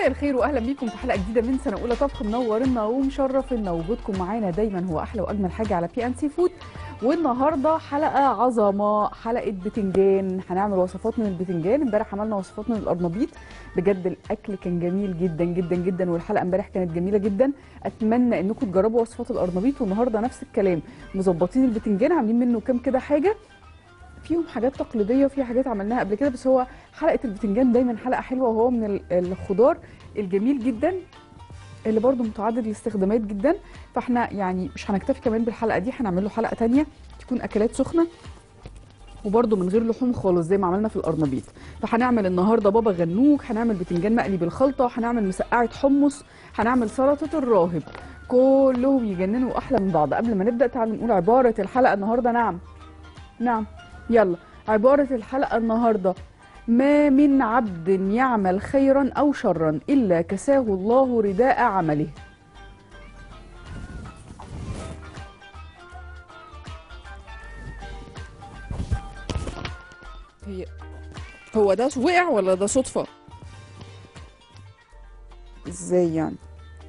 مساء الخير واهلا بيكم في حلقه جديده من سنه اولى طبخ منورنا ومشرفنا وجودكم معانا دايما هو احلى واجمل حاجه على بي ان سي فود والنهارده حلقه عظمه حلقه بتنجان هنعمل وصفات من البتنجان امبارح عملنا وصفات من القرنبيط بجد الاكل كان جميل جدا جدا جدا والحلقه امبارح كانت جميله جدا اتمنى انكم تجربوا وصفات القرنبيط والنهارده نفس الكلام مظبطين البتنجان عاملين منه كام كده حاجه فيهم حاجات تقليديه وفي حاجات عملناها قبل كده بس هو حلقه البتنجان دايما حلقه حلوه وهو من ال- الخضار الجميل جدا اللي برضو متعدد الاستخدامات جدا فاحنا يعني مش هنكتفي كمان بالحلقه دي هنعمل له حلقه تانية تكون اكلات سخنه وبرده من غير لحوم خالص زي ما عملنا في القرنبيط فهنعمل النهارده بابا غنوج هنعمل بتنجان مقلي بالخلطه هنعمل مسقعه حمص هنعمل سلطه الراهب كلهم يجننوا احلى من بعض قبل ما نبدا تعالوا نقول عباره الحلقه النهارده نعم نعم يلا عبارة الحلقة النهاردة ما من عبد يعمل خيرا أو شرا إلا كساه الله رداء عمله هي هو ده وقع ولا ده صدفة؟ ازاي يعني؟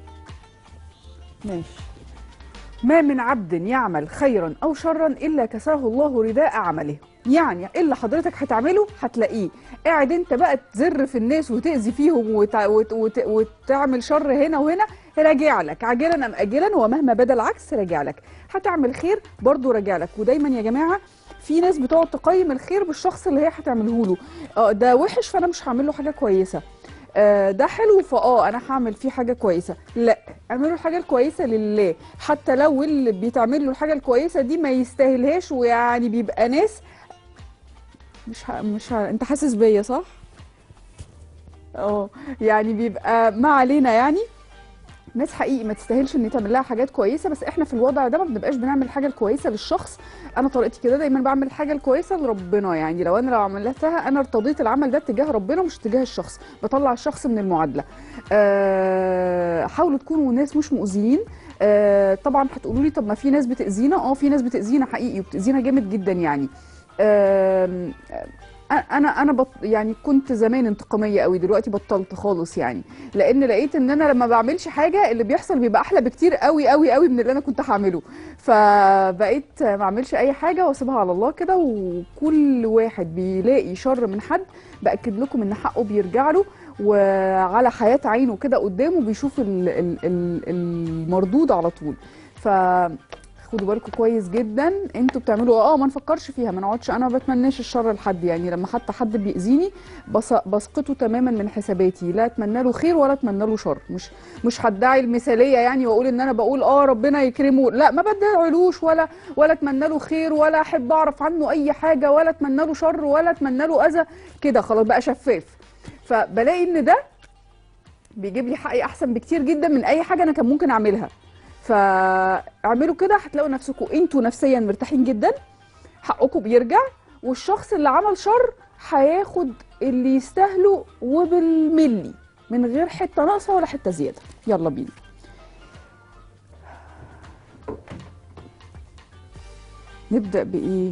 ماشي ما من عبد يعمل خيرا او شرا الا كساه الله رداء عمله يعني إيه اللي حضرتك هتعمله هتلاقيه قاعد انت بقى تزر في الناس وتاذي فيهم وت... وت... وت... وتعمل شر هنا وهنا راجع لك عاجلا ام اجلا ومهما بدا العكس راجع لك هتعمل خير برضه راجع لك ودايما يا جماعه في ناس بتقعد تقيم الخير بالشخص اللي هي هتعمله له اه ده وحش فانا مش هعمل له حاجه كويسه آه، ده حلو فاه انا هعمل فيه حاجه كويسه لا اعملوا الحاجه الكويسه لله حتى لو اللي بيتعمل له الحاجه الكويسه دي ما يستاهلهاش ويعني بيبقى ناس مش ه... مش ه... انت حاسس بيا صح اه يعني بيبقى ما علينا يعني ناس حقيقي ما تستاهلش ان تعمل لها حاجات كويسه بس احنا في الوضع ده ما بنبقاش بنعمل الحاجه الكويسه للشخص انا طريقتي كده دايما بعمل الحاجه الكويسه لربنا يعني لو انا لو عملتها انا ارتضيت العمل ده اتجاه ربنا مش اتجاه الشخص بطلع الشخص من المعادله أه حاولوا تكونوا ناس مش مؤذيين أه طبعا هتقولوا لي طب ما في ناس بتاذينا اه في ناس بتاذينا حقيقي وبتاذينا جامد جدا يعني أه انا انا بط يعني كنت زمان انتقاميه قوي دلوقتي بطلت خالص يعني لان لقيت ان انا لما بعملش حاجه اللي بيحصل بيبقى احلى بكتير قوي قوي قوي من اللي انا كنت هعمله فبقيت ما اعملش اي حاجه واسيبها على الله كده وكل واحد بيلاقي شر من حد باكد لكم ان حقه بيرجع له وعلى حياه عينه كده قدامه بيشوف ال ال ال المردود على طول ف خدوا بالكم كويس جدا انتوا بتعملوا اه ما نفكرش فيها ما نقعدش انا ما بتمناش الشر لحد يعني لما حتى حد بيأذيني بس بسقطه تماما من حساباتي لا اتمنى له خير ولا اتمنى له شر مش مش هدعي المثاليه يعني واقول ان انا بقول اه ربنا يكرمه لا ما بدعيلوش ولا ولا اتمنى له خير ولا احب اعرف عنه اي حاجه ولا اتمنى له شر ولا اتمنى له اذى كده خلاص بقى شفاف فبلاقي ان ده بيجيب لي حقي احسن بكتير جدا من اي حاجه انا كان ممكن اعملها فاعملوا كده هتلاقوا نفسكم انتوا نفسيا مرتاحين جدا حقكم بيرجع والشخص اللي عمل شر هياخد اللي يستاهله وبالملي من غير حته ناقصه ولا حته زياده يلا بينا نبدا بايه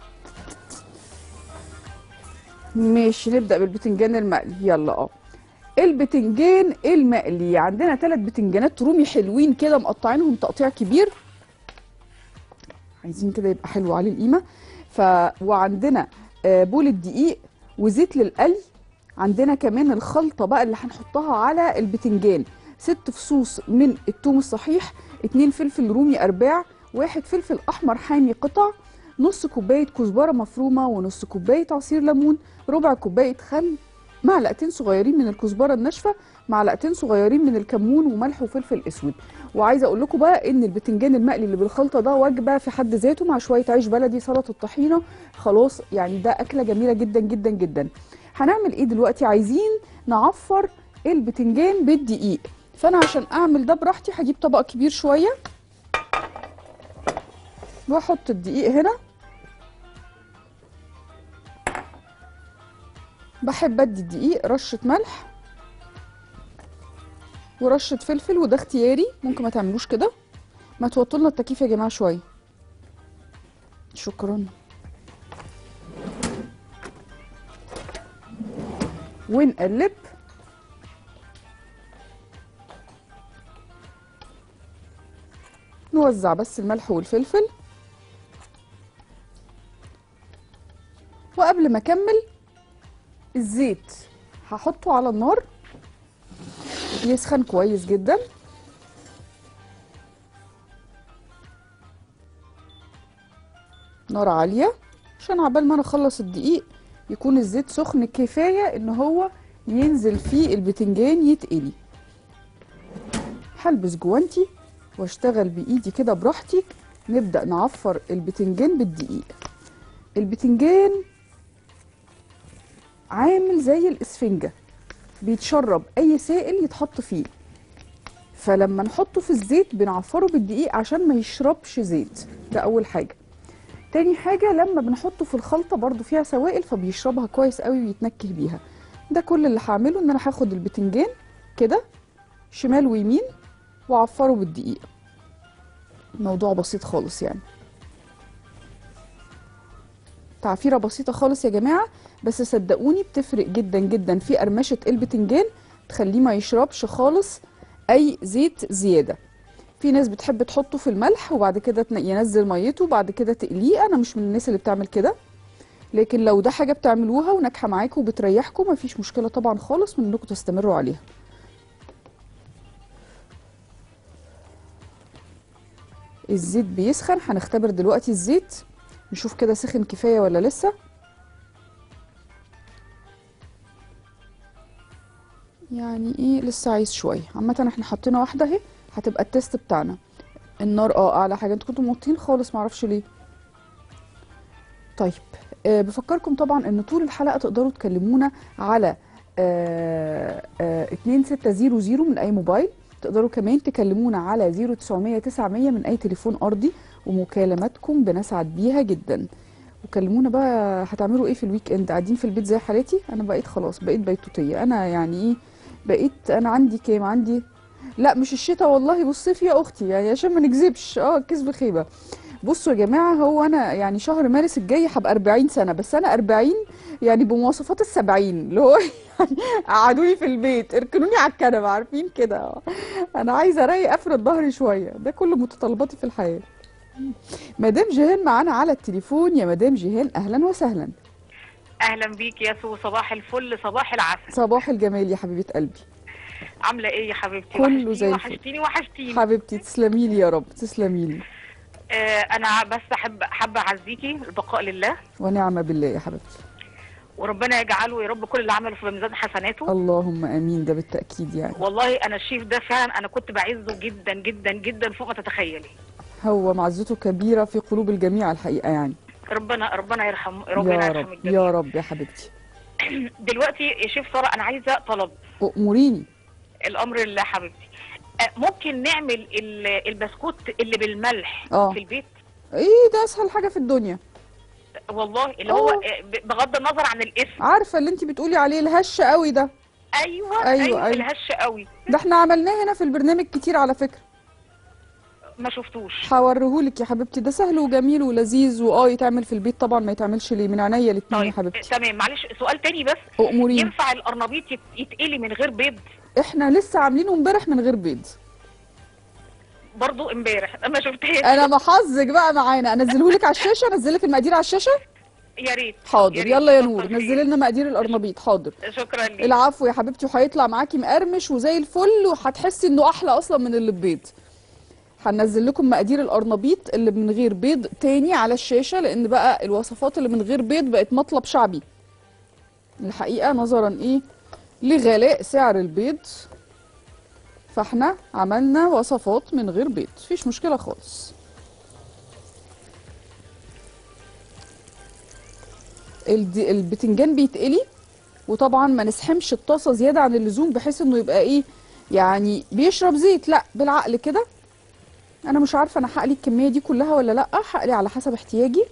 ماشي نبدا بالبتنجان المقلي يلا اه البتنجان المقلي عندنا ثلاث بتنجانات رومي حلوين كده مقطعينهم تقطيع كبير عايزين كده يبقى حلو عليه القيمه ف وعندنا بولة دقيق وزيت للقلي عندنا كمان الخلطه بقى اللي هنحطها على البتنجان ست فصوص من الثوم الصحيح اتنين فلفل رومي ارباع واحد فلفل احمر حامي قطع نص كوبايه كزبره مفرومه ونص كوبايه عصير ليمون ربع كوبايه خل معلقتين صغيرين من الكزبره الناشفه معلقتين صغيرين من الكمون وملح وفلفل اسود وعايزه اقول لكم بقى ان البتنجان المقلي اللي بالخلطه ده وجبه في حد ذاته مع شويه عيش بلدي سلطه الطحينه خلاص يعني ده اكله جميله جدا جدا جدا هنعمل ايه دلوقتي عايزين نعفر البتنجان بالدقيق فانا عشان اعمل ده براحتي هجيب طبق كبير شويه واحط الدقيق هنا بحب ادي الدقيق رشه ملح ورشه فلفل وده اختياري ممكن ما تعملوش كده ما توطوا لنا التكييف يا جماعه شويه شكرا ونقلب نوزع بس الملح والفلفل وقبل ما اكمل الزيت هحطه على النار يسخن كويس جدا نار عالية عشان عبال ما انا اخلص الدقيق يكون الزيت سخن كفاية ان هو ينزل فيه البتنجان يتقلي هلبس جوانتي واشتغل بايدي كده براحتي نبدأ نعفر البتنجان بالدقيق البتنجان عامل زي الاسفنجة بيتشرب اي سائل يتحط فيه فلما نحطه في الزيت بنعفره بالدقيق عشان ما يشربش زيت ده اول حاجة تاني حاجة لما بنحطه في الخلطة برضو فيها سوائل فبيشربها كويس قوي ويتنكه بيها ده كل اللي هعمله ان انا هاخد البتنجان كده شمال ويمين واعفره بالدقيق موضوع بسيط خالص يعني تعفيرة بسيطة خالص يا جماعة بس صدقوني بتفرق جدا جدا في قرمشة البتنجان تخليه ما يشربش خالص اي زيت زيادة في ناس بتحب تحطه في الملح وبعد كده تن- ينزل ميته وبعد كده تقليه انا مش من الناس اللي بتعمل كده لكن لو ده حاجة بتعملوها وناجحة معاكم وبتريحكم مفيش مشكلة طبعا خالص من انكم تستمروا عليها الزيت بيسخن هنختبر دلوقتي الزيت نشوف كده سخن كفاية ولا لسه يعني ايه لسه عايز شوية عامة احنا حطينا واحدة اهي هتبقى التست بتاعنا النار اه اعلى حاجة انتوا كنتوا موطين خالص معرفش ليه طيب آه بفكركم طبعا ان طول الحلقة تقدروا تكلمونا على آه آه 2600 من اي موبايل تقدروا كمان تكلمونا على 0900 900 من اي تليفون ارضي ومكالماتكم بنسعد بيها جدا وكلمونا بقى هتعملوا ايه في الويك اند قاعدين في البيت زي حالتي انا بقيت خلاص بقيت بيتوتيه انا يعني ايه بقيت انا عندي كام عندي لا مش الشتاء والله والصيف يا اختي يعني عشان ما نكذبش اه الكذب خيبه بصوا يا جماعه هو انا يعني شهر مارس الجاي هبقى 40 سنه بس انا 40 يعني بمواصفات السبعين اللي هو يعني قعدوني في البيت اركنوني على الكنبه عارفين كده انا عايزه اريح افرد ظهري شويه ده كل متطلباتي في الحياه مدام جيهان معانا على التليفون يا مدام جيهان اهلا وسهلا اهلا بيك يا سو صباح الفل صباح العسل صباح الجمال يا حبيبه قلبي عامله ايه يا حبيبتي كله زي الفل. وحشتيني وحشتيني حبيبتي تسلمي لي يا رب تسلمي لي آه انا بس احب حابه اعزيكي البقاء لله ونعم بالله يا حبيبتي وربنا يجعله يا رب كل اللي عمله في ميزان حسناته اللهم امين ده بالتاكيد يعني والله انا الشيف ده فعلا انا كنت بعزه جدا جدا جدا فوق ما تتخيلي هو معزته كبيره في قلوب الجميع الحقيقه يعني ربنا ربنا يرحم ربنا يا يرحم رب الجميع يا رب يا حبيبتي دلوقتي يا شيف ساره انا عايزه طلب اموريني الامر لله حبيبتي آه ممكن نعمل ال- البسكوت اللي بالملح آه. في البيت ايه ده اسهل حاجه في الدنيا والله اللي هو آه. آه، ب- بغض النظر عن الاسم عارفه اللي انت بتقولي عليه الهش قوي ده ايوه أيوة، ايوه, أيوة. الهش قوي ده احنا عملناه هنا في البرنامج كتير على فكره ما شفتوش هوريهولك يا حبيبتي ده سهل وجميل ولذيذ واه يتعمل في البيت طبعا ما يتعملش ليه من عينيا الاتنين يا طيب حبيبتي تمام معلش سؤال تاني بس اموريني ينفع القرنبيط يت- يتقلي من غير بيض احنا لسه عاملينه امبارح من غير بيض برضو امبارح ما شفتهاش انا محظك بقى معانا انزلهولك على الشاشه انزلك المقادير على الشاشه يا ريت حاضر ريت. يلا يا كتر نور خير. نزلي لنا مقادير القرنبيط حاضر شكرا لك العفو يا حبيبتي وهيطلع معاكي مقرمش وزي الفل وهتحسي انه احلى اصلا من اللي ببيض هنزل لكم مقادير القرنبيط اللي من غير بيض تاني على الشاشه لان بقى الوصفات اللي من غير بيض بقت مطلب شعبي الحقيقه نظرا ايه لغلاء سعر البيض فاحنا عملنا وصفات من غير بيض مفيش مشكله خالص الد- البتنجان بيتقلي وطبعا ما نسحمش الطاسه زياده عن اللزوم بحيث انه يبقى ايه يعني بيشرب زيت لا بالعقل كده انا مش عارفه انا هقلي الكميه دي كلها ولا لا هقلي على حسب احتياجي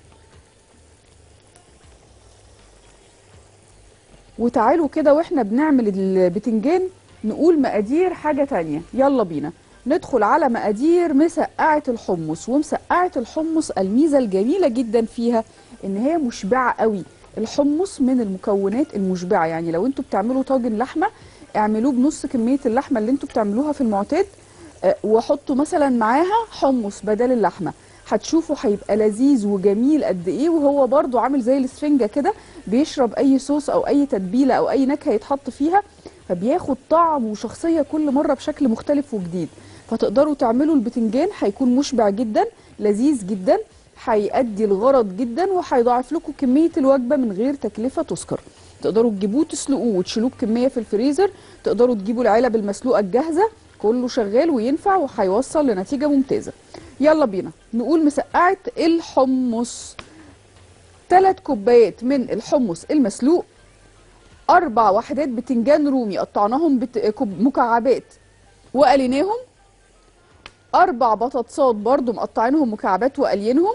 وتعالوا كده واحنا بنعمل البتنجان نقول مقادير حاجه تانية يلا بينا ندخل على مقادير مسقعه الحمص ومسقعه الحمص الميزه الجميله جدا فيها ان هي مشبعه قوي الحمص من المكونات المشبعه يعني لو انتوا بتعملوا طاجن لحمه اعملوه بنص كميه اللحمه اللي انتوا بتعملوها في المعتاد آه، واحطه مثلا معاها حمص بدل اللحمه هتشوفوا هيبقى لذيذ وجميل قد ايه وهو برضو عامل زي الاسفنجه كده بيشرب اي صوص او اي تتبيله او اي نكهه يتحط فيها فبياخد طعم وشخصيه كل مره بشكل مختلف وجديد فتقدروا تعملوا البتنجان هيكون مشبع جدا لذيذ جدا هيأدي الغرض جدا وهيضاعف لكم كميه الوجبه من غير تكلفه تذكر تقدروا تجيبوه تسلقوه وتشيلوه بكميه في الفريزر تقدروا تجيبوا العلب المسلوقه الجاهزه كله شغال وينفع وهيوصل لنتيجه ممتازه يلا بينا نقول مسقعه الحمص ثلاث كوبايات من الحمص المسلوق اربع وحدات بتنجان رومي قطعناهم بت... كوب- مكعبات وقليناهم اربع بطاطسات برضو مقطعينهم مكعبات وقليينهم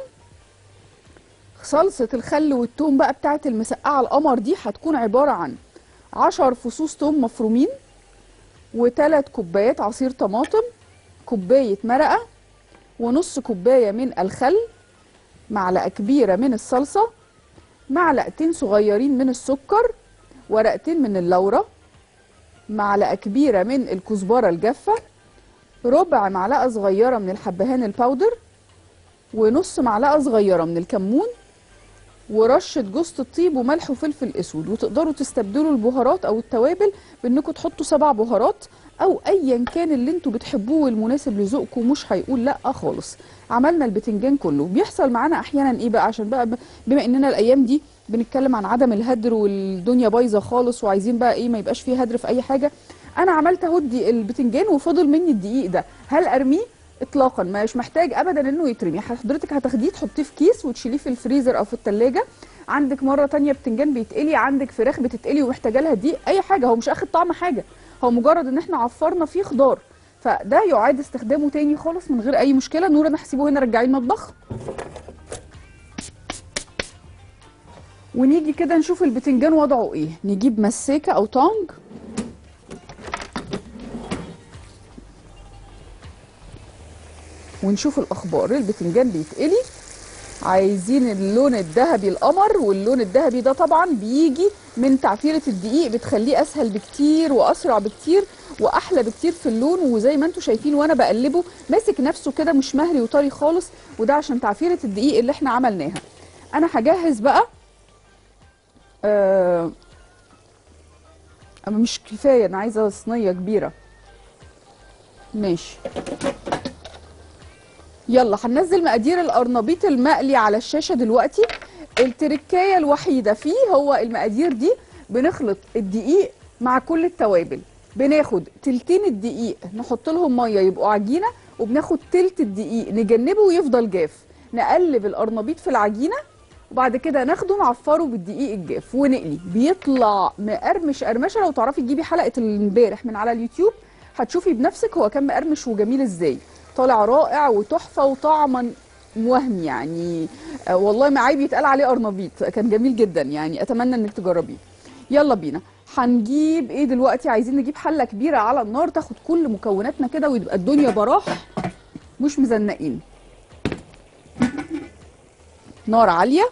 صلصه الخل والثوم بقى بتاعت المسقعه القمر دي هتكون عباره عن عشر فصوص ثوم مفرومين وثلاث كوبايات عصير طماطم كوبايه مرقه ونص كوبايه من الخل معلقه كبيره من الصلصه معلقتين صغيرين من السكر ورقتين من اللورة معلقة كبيرة من الكزبرة الجافة ربع معلقة صغيرة من الحبهان الباودر ونص معلقة صغيرة من الكمون ورشة جوز الطيب وملح وفلفل اسود وتقدروا تستبدلوا البهارات او التوابل بانكم تحطوا سبع بهارات او ايا كان اللي انتوا بتحبوه والمناسب لذوقكم مش هيقول لا خالص عملنا البتنجان كله بيحصل معانا احيانا ايه بقى عشان بقى ب- بما اننا الايام دي بنتكلم عن عدم الهدر والدنيا بايظه خالص وعايزين بقى ايه ما يبقاش فيه هدر في اي حاجه انا عملت اهدي البتنجان وفضل مني الدقيق ده هل ارميه اطلاقا مش محتاج ابدا انه يترمي حضرتك هتاخديه تحطيه في كيس وتشيليه في الفريزر او في التلاجة عندك مره تانية بتنجان بيتقلي عندك فراخ بتتقلي ومحتاجه لها دي اي حاجه هو مش اخد طعم حاجه هو مجرد ان احنا عفرنا فيه خضار فده يعاد استخدامه تاني خالص من غير اي مشكله نور انا هسيبه هنا رجعيه المطبخ ونيجي كده نشوف البتنجان وضعه ايه نجيب مساكه او طنج ونشوف الاخبار البتنجان بيتقلي عايزين اللون الذهبي القمر واللون الذهبي ده طبعا بيجي من تعفيرة الدقيق بتخليه اسهل بكتير واسرع بكتير واحلى بكتير في اللون وزي ما انتم شايفين وانا بقلبه ماسك نفسه كده مش مهري وطري خالص وده عشان تعفيرة الدقيق اللي احنا عملناها انا هجهز بقى آه أما مش كفايه انا عايزه صينيه كبيره ماشي يلا هننزل مقادير القرنبيط المقلي على الشاشه دلوقتي التركايه الوحيده فيه هو المقادير دي بنخلط الدقيق مع كل التوابل بناخد تلتين الدقيق نحط لهم ميه يبقوا عجينه وبناخد تلت الدقيق نجنبه ويفضل جاف نقلب القرنبيط في العجينه وبعد كده ناخده نعفره بالدقيق الجاف ونقلي بيطلع مقرمش قرمشه لو تعرفي تجيبي حلقه امبارح من على اليوتيوب هتشوفي بنفسك هو كان مقرمش وجميل ازاي طالع رائع وتحفه وطعما وهم يعني آه، والله ما عيب يتقال عليه قرنبيط كان جميل جدا يعني اتمنى انك تجربيه يلا بينا هنجيب ايه دلوقتي عايزين نجيب حله كبيره على النار تاخد كل مكوناتنا كده ويبقى الدنيا براح مش مزنقين نار عاليه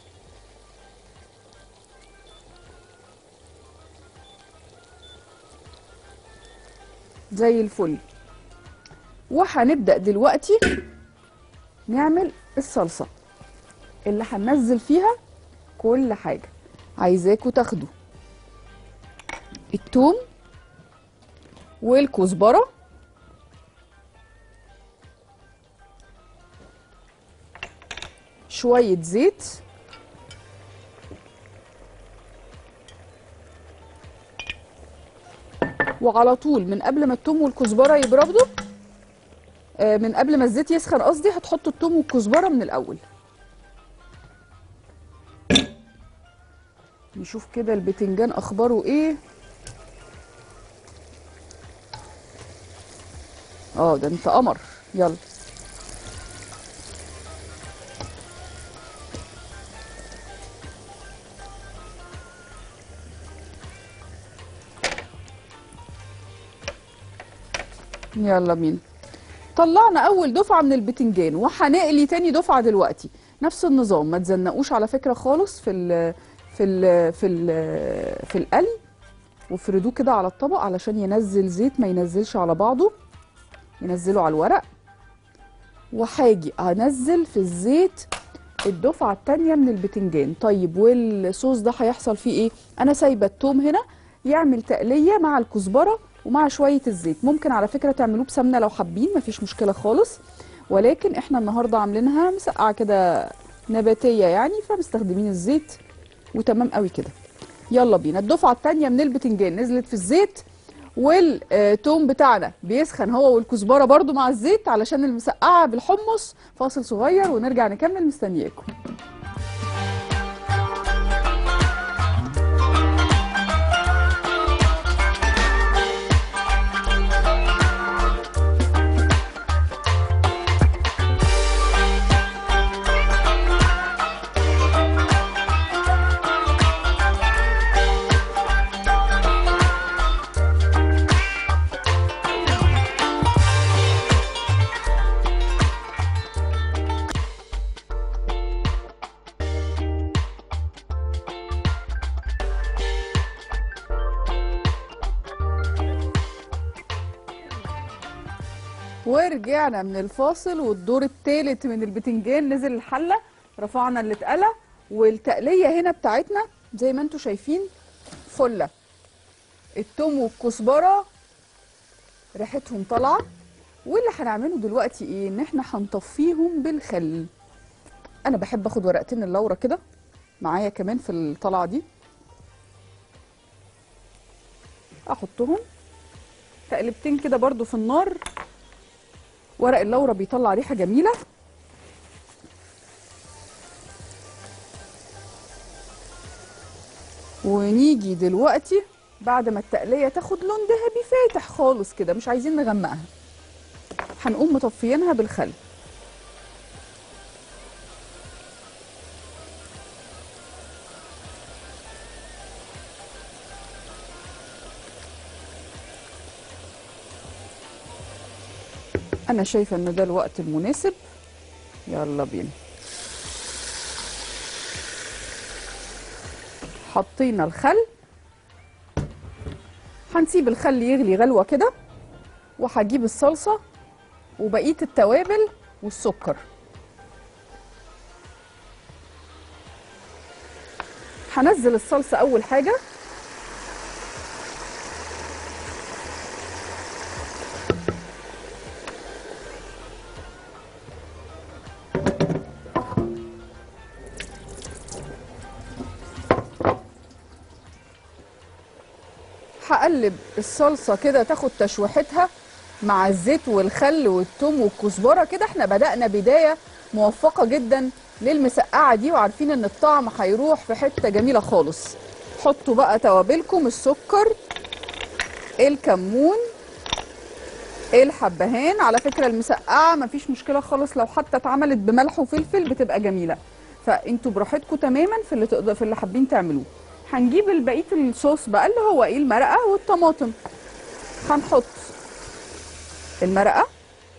زي الفل وهنبدأ دلوقتي نعمل الصلصة اللي هننزل فيها كل حاجة عايزاكوا تاخدوا التوم والكزبرة شوية زيت وعلى طول من قبل ما التوم والكزبره يبردوا آه، من قبل ما الزيت يسخن قصدي هتحطوا التوم والكزبره من الاول نشوف كده البتنجان اخباره ايه اه ده انت قمر يلا يلا بينا طلعنا اول دفعه من البتنجان وهنقلي تاني دفعه دلوقتي نفس النظام ما تزنقوش على فكره خالص في ال في ال في ال في القلي وافردوه كده على الطبق علشان ينزل زيت ما ينزلش على بعضه ينزله على الورق وهاجي انزل في الزيت الدفعه التانية من البتنجان طيب والصوص ده هيحصل فيه ايه انا سايبه التوم هنا يعمل تقليه مع الكزبره ومع شويه الزيت ممكن على فكره تعملوه بسمنه لو حابين مفيش مشكله خالص ولكن احنا النهارده عاملينها مسقعه كده نباتيه يعني فمستخدمين الزيت وتمام قوي كده يلا بينا الدفعه التانية من البتنجان نزلت في الزيت والتوم بتاعنا بيسخن هو والكزبره برضو مع الزيت علشان المسقعه بالحمص فاصل صغير ونرجع نكمل مستنياكم ورجعنا من الفاصل والدور الثالث من البتنجان نزل الحله رفعنا اللي اتقلى والتقليه هنا بتاعتنا زي ما انتم شايفين فله التوم والكزبره ريحتهم طالعه واللي هنعمله دلوقتي ايه ان احنا هنطفيهم بالخل انا بحب اخد ورقتين اللورة كده معايا كمان في الطلعه دي احطهم تقلبتين كده برضو في النار ورق اللورة بيطلع ريحة جميلة ونيجي دلوقتي بعد ما التقلية تاخد لون ذهبي فاتح خالص كده مش عايزين نغمقها هنقوم مطفيينها بالخل انا شايفه ان ده الوقت المناسب يلا بينا حطينا الخل هنسيب الخل يغلي غلوه كده وهجيب الصلصه وبقيه التوابل والسكر هنزل الصلصه اول حاجه هقلب الصلصه كده تاخد تشويحتها مع الزيت والخل والثوم والكزبره كده احنا بدأنا بدايه موفقه جدا للمسقعه دي وعارفين ان الطعم هيروح في حته جميله خالص حطوا بقى توابلكم السكر الكمون الحبهان على فكره المسقعه مفيش مشكله خالص لو حتى اتعملت بملح وفلفل بتبقى جميله فانتوا براحتكم تماما في اللي تقدر في اللي حابين تعملوه هنجيب بقيه الصوص بقى اللي هو ايه المرقه والطماطم هنحط المرقه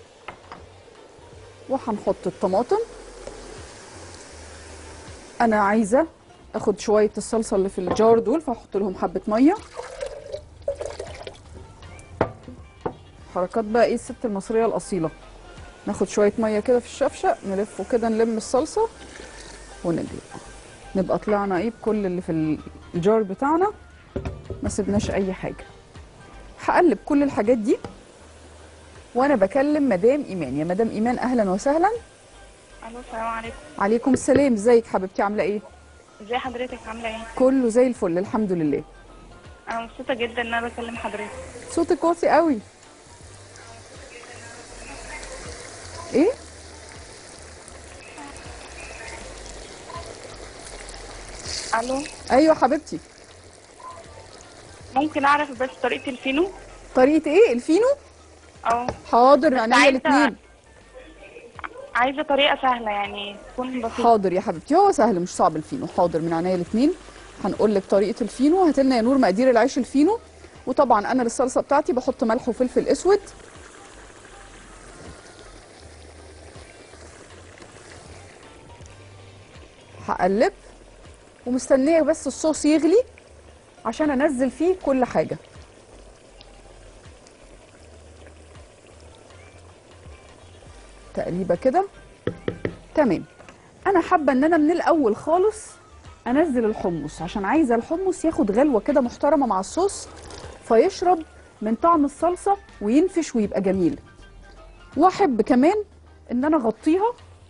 وهنحط الطماطم انا عايزه اخد شويه الصلصه اللي في الجار دول فهحط لهم حبه ميه حركات بقى ايه الست المصريه الاصيله ناخد شويه ميه كده في الشفشه نلفه كده نلم الصلصه ونقلب نبقى طلعنا ايه بكل اللي في الجار بتاعنا ما سيبناش اي حاجه هقلب كل الحاجات دي وانا بكلم مدام ايمان يا مدام ايمان اهلا وسهلا الو السلام عليكم عليكم السلام ازيك حبيبتي عامله ايه ازي حضرتك عامله ايه كله زي الفل الحمد لله انا مبسوطه جدا ان انا بكلم حضرتك صوتك واطي قوي ايه الو ايوه حبيبتي ممكن اعرف بس طريقه الفينو طريقه ايه الفينو اه حاضر بس عينيا عايزة- الاثنين عايزه طريقه سهله يعني تكون بسيطه حاضر يا حبيبتي هو سهل مش صعب الفينو حاضر من عينيا الاثنين هنقول لك طريقه الفينو هات لنا يا نور مقادير العيش الفينو وطبعا انا للصلصه بتاعتي بحط ملح وفلفل اسود هقلب ومستنيه بس الصوص يغلي عشان انزل فيه كل حاجه تقريبه كده تمام انا حابه ان انا من الاول خالص انزل الحمص عشان عايزه الحمص ياخد غلوه كده محترمه مع الصوص فيشرب من طعم الصلصه وينفش ويبقى جميل واحب كمان ان انا اغطيها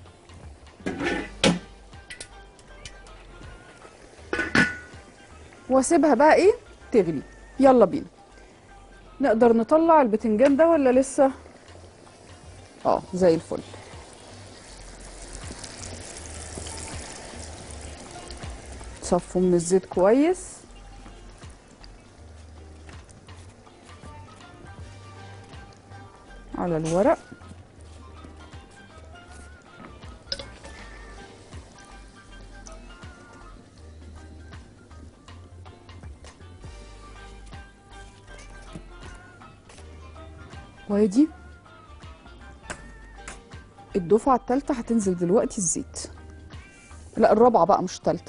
واسيبها بقى ايه تغلي يلا بينا نقدر نطلع البتنجان ده ولا لسه اه زي الفل تصفوا من الزيت كويس على الورق وادي الدفعة التالتة هتنزل دلوقتي الزيت لا الرابعة بقى مش التالتة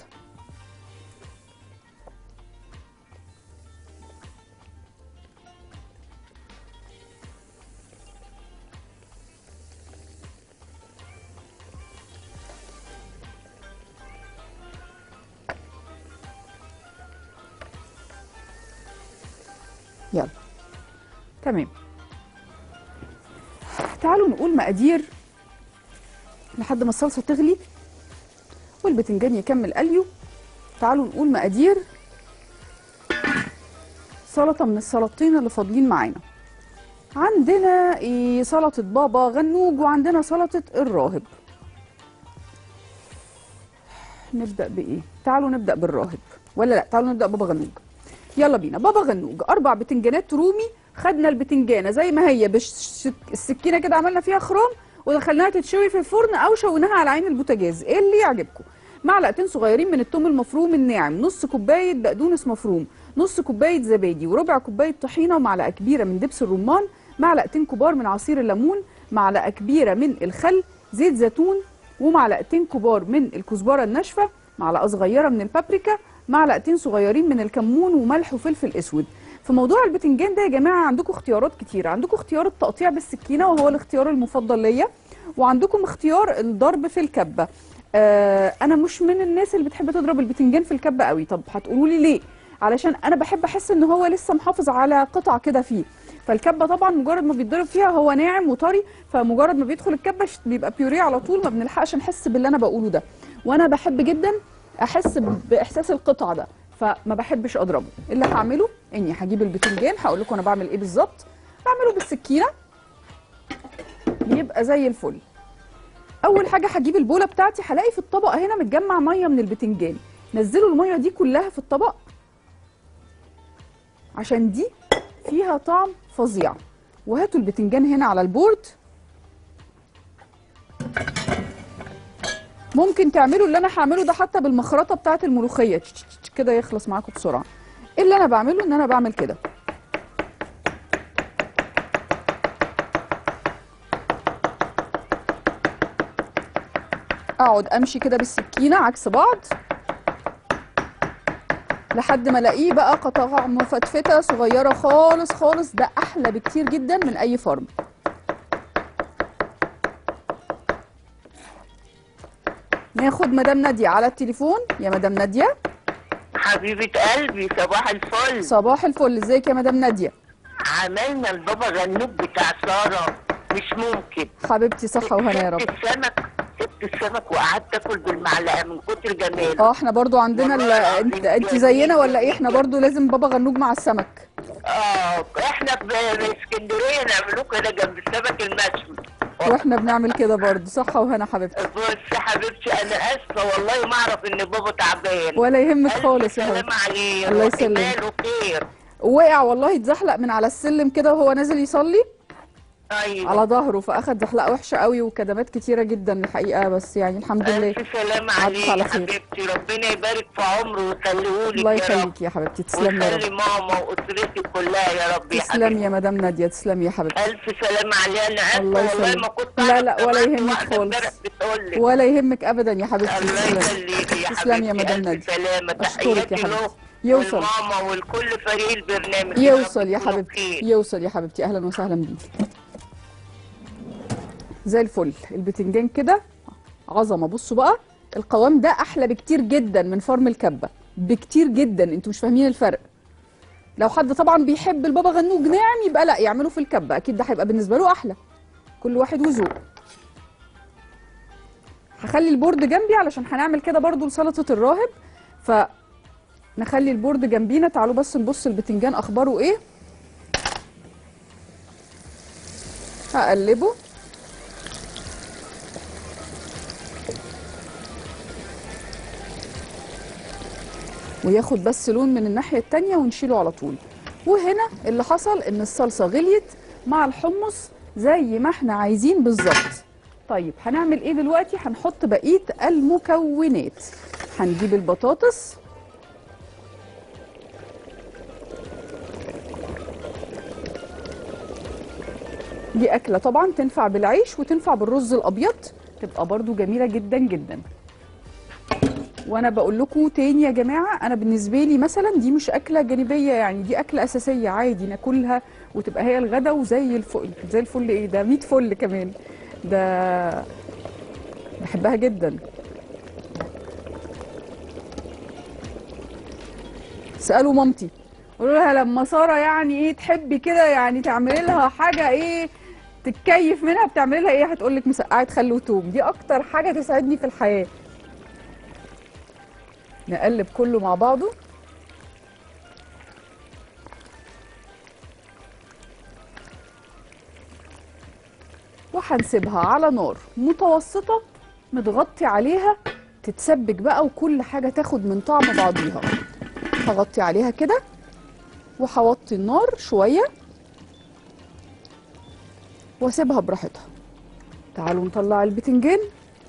يلا تمام تعالوا نقول مقادير لحد ما الصلصه تغلي والبتنجان يكمل قليه تعالوا نقول مقادير سلطه من السلطتين اللي فاضلين معانا عندنا إيه سلطه بابا غنوج وعندنا سلطه الراهب نبدا بايه تعالوا نبدا بالراهب ولا لا تعالوا نبدا بابا غنوج يلا بينا بابا غنوج اربع بتنجانات رومي خدنا البتنجانه زي ما هي بالسكينه كده عملنا فيها خرام ودخلناها تتشوي في الفرن او شويناها على عين البوتاجاز ايه اللي يعجبكم معلقتين صغيرين من الثوم المفروم الناعم نص كوبايه بقدونس مفروم نص كوبايه زبادي وربع كوبايه طحينه ومعلقه كبيره من دبس الرمان معلقتين كبار من عصير الليمون معلقه كبيره من الخل زيت زيتون ومعلقتين كبار من الكزبره الناشفه معلقه صغيره من البابريكا معلقتين صغيرين من الكمون وملح وفلفل اسود في موضوع البتنجان ده يا جماعه عندكم اختيارات كتير عندكم اختيار التقطيع بالسكينه وهو الاختيار المفضل ليا وعندكم اختيار الضرب في الكبه آه انا مش من الناس اللي بتحب تضرب البتنجان في الكبه قوي طب هتقولوا لي ليه علشان انا بحب احس ان هو لسه محافظ على قطع كده فيه فالكبه طبعا مجرد ما بيتضرب فيها هو ناعم وطري فمجرد ما بيدخل الكبه ش- بيبقى بيوريه على طول ما بنلحقش نحس باللي انا بقوله ده وانا بحب جدا احس ب- باحساس القطع ده فما بحبش اضربه اللي هعمله اني هجيب البتنجان هقول لكم انا بعمل ايه بالظبط بعمله بالسكينه بيبقى زي الفل اول حاجه هجيب البوله بتاعتي هلاقي في الطبق هنا متجمع ميه من البتنجان نزلوا الميه دي كلها في الطبق عشان دي فيها طعم فظيع وهاتوا البتنجان هنا على البورد ممكن تعملوا اللي انا هعمله ده حتى بالمخرطه بتاعه الملوخيه تش- تش- تش كده يخلص معاكم بسرعه إيه اللي انا بعمله ان انا بعمل كده اقعد امشي كده بالسكينه عكس بعض لحد ما الاقيه بقى قطع مفتفته صغيره خالص خالص ده احلى بكتير جدا من اي فرم ناخد مدام ناديه على التليفون يا مدام ناديه حبيبة قلبي صباح الفل صباح الفل ازيك يا مدام ناديه عملنا البابا غنوج بتاع سارة مش ممكن حبيبتي صحه وهنا يا رب سبت السمك سبت السمك وقعدت اكل بالمعلقة من كتر جماله اه احنا برضو عندنا ال... والله انت العظيم انت زينا ولا ايه احنا برضو لازم بابا غنوج مع السمك اه احنا في في اسكندرية نعملوه كده جنب السمك المشوي واحنا بنعمل كده برضو صحه وهنا حبيبتي بص حبيبتي انا اسفة والله ما اعرف ان بابا تعبان ولا يهمك ألف خالص يا سلام حبيبتي عليه الله روح يسلمك. باله خير وقع والله اتزحلق من على السلم كده وهو نازل يصلي ايوه على ظهره فاخد زحلقه وحشه قوي وكدمات كتيره جدا الحقيقه بس يعني الحمد لله الف سلام عدت عليه على يا خير. حبيبتي ربنا يبارك في عمره ويخليهولك الله يا رب يخليك يا حبيبتي تسلمي يا ويخلي رب ماما واسرتي كلها يا رب يا تسلمي حبيبتي يا مدام ناديه تسلمي يا حبيبتي الف سلام عليها انا اسفه الله والله يسلمك. ما كنت لا، أعرف لا، ولا سمعت يهمك واحدة خالص. امبارح بتقول لي ولا يهمك ابدا يا حبيبتي الله تسلمي يخليكي يا تسلمي يا حبيبتي مدام الف نادية. سلامه أشكرك يا تحياتي حبيبتي. له يوصل. والماما والكل فريق البرنامج يا يوصل رب يا يكونوا حبيبتي بخير. يوصل يا حبيبتي اهلا وسهلا بيكي زي الفل البتنجان كده عظمه بصوا بقى القوام ده احلى بكتير جدا من فرم الكبه بكتير جدا انتوا مش فاهمين الفرق لو حد طبعا بيحب البابا غنوج ناعم يبقى لا يعمله في الكبه اكيد ده هيبقى بالنسبه له احلى كل واحد وذوق هخلي البورد جنبي علشان هنعمل كده برضو لسلطه الراهب فنخلي البورد جنبينا تعالوا بس نبص البتنجان اخباره ايه هقلبه وياخد بس لون من الناحية التانية ونشيله على طول وهنا اللي حصل ان الصلصة غليت مع الحمص زي ما احنا عايزين بالظبط طيب هنعمل ايه دلوقتي هنحط بقية المكونات هنجيب البطاطس دي أكلة طبعا تنفع بالعيش وتنفع بالرز الأبيض تبقى برضو جميلة جدا جدا وانا بقول لكم تاني يا جماعه انا بالنسبه لي مثلا دي مش اكله جانبيه يعني دي اكله اساسيه عادي ناكلها وتبقى هي الغدا وزي الفل زي الفل ايه ده 100 فل كمان ده بحبها جدا سالوا مامتي قولوا لها لما ساره يعني ايه تحبي كده يعني تعملي لها حاجه ايه تتكيف منها بتعملي لها ايه هتقول لك مسقعه خل وتوم دي اكتر حاجه تسعدني في الحياه نقلب كله مع بعضه وهنسيبها على نار متوسطة متغطي عليها تتسبك بقى وكل حاجة تاخد من طعم بعضيها هغطي عليها كده وهوطي النار شوية واسيبها براحتها تعالوا نطلع البتنجان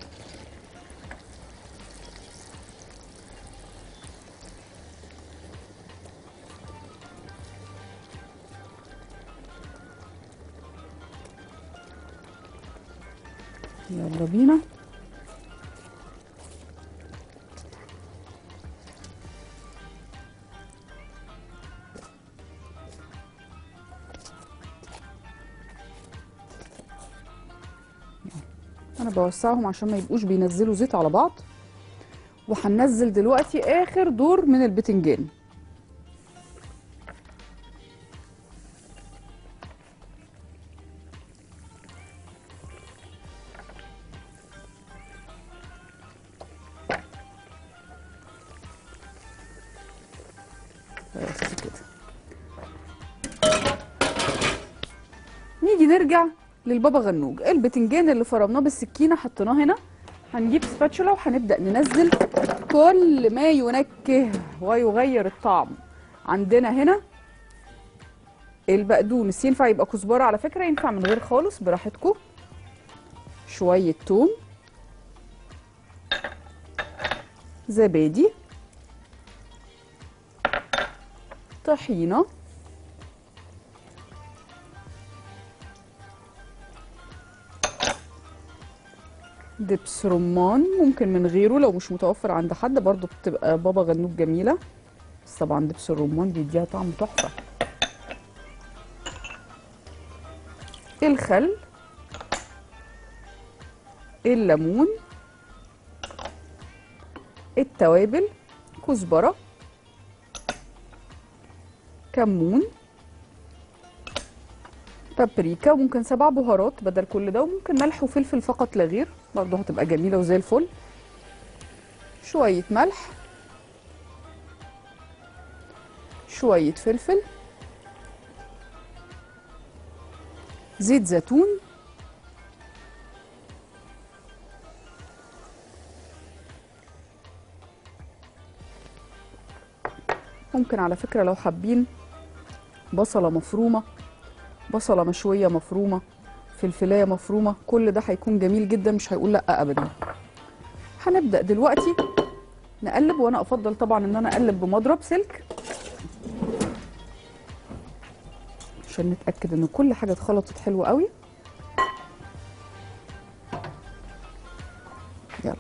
يلا بينا انا بوسعهم عشان ما يبقوش بينزلوا زيت على بعض وهننزل دلوقتي اخر دور من البتنجان بس كده نيجي نرجع للبابا غنوج البتنجان اللي فرمناه بالسكينه حطيناه هنا هنجيب سباتشولا وهنبدا ننزل كل ما ينكه ويغير الطعم عندنا هنا البقدونس ينفع يبقى كزبره على فكره ينفع من غير خالص براحتكم شويه توم زبادي طحينة دبس رمان ممكن من غيره لو مش متوفر عند حد برضو بتبقى بابا غنوج جميلة بس طبعا دبس الرمان بيديها طعم تحفة الخل الليمون التوابل كزبره كمون بابريكا وممكن سبع بهارات بدل كل ده وممكن ملح وفلفل فقط لا غير برضه هتبقى جميلة وزي الفل شوية ملح شوية فلفل زيت زيتون ممكن على فكرة لو حابين بصلة مفرومة بصلة مشوية مفرومة فلفلاية مفرومة كل ده هيكون جميل جدا مش هيقول لأ أبدا هنبدأ دلوقتي نقلب وأنا أفضل طبعا إن أنا أقلب بمضرب سلك عشان نتأكد إن كل حاجة اتخلطت حلوة قوي يلا